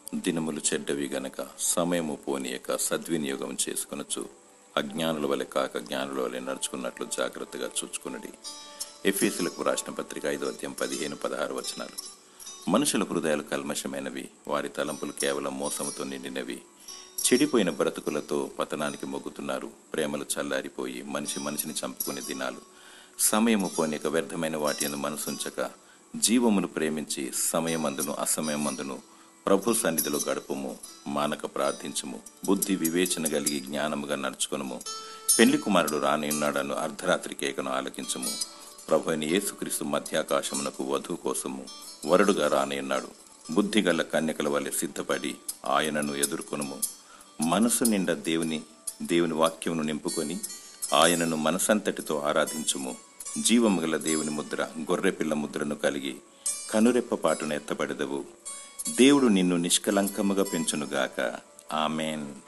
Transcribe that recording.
దినములు చెడ్డవి గనక సమయము పోనీయక సద్వినియోగం చేసుకొనొచ్చు అజ్ఞానుల వలె కాక జ్ఞానుల వలె నడుచుకున్నట్లు జాగ్రత్తగా చూచుకునడి ఎఫీసులకు రాసిన పత్రిక ఐదో అధ్యాయం పదిహేను పదహారు వచనాలు మనుషుల హృదయాలు కల్మషమైనవి వారి తలంపులు కేవలం మోసముతో నిండినవి చెడిపోయిన బ్రతుకులతో పతనానికి మొగ్గుతున్నారు ప్రేమలు చల్లారిపోయి మనిషి మనిషిని చంపుకునే దినాలు సమయము పోనీక వ్యర్థమైన వాటి అందు మనసుంచక జీవమును ప్రేమించి సమయమందును అసమయమందును ప్రభు సన్నిధిలో గడుపుము మానక ప్రార్థించుము బుద్ధి వివేచన కలిగి జ్ఞానముగా నడుచుకునుము పెళ్లి కుమారుడు రానియున్నాడను అర్ధరాత్రి కేకను ఆలకించుము ప్రభు అయిన యేసుక్రీస్తు మధ్యాకాశమునకు వధువు కోసము వరుడుగా రానియున్నాడు బుద్ధిగల కన్యకల వలె సిద్ధపడి ఆయనను ఎదుర్కొనుము మనసు నిండా దేవుని దేవుని వాక్యమును నింపుకొని ఆయనను మనసంతటితో ఆరాధించుము జీవము గల దేవుని ముద్ర గొర్రెపిల్ల ముద్రను కలిగి కనురెప్ప పాటున ఎత్తబడదవు దేవుడు నిన్ను నిష్కలంకముగా పెంచునుగాక ఆమెన్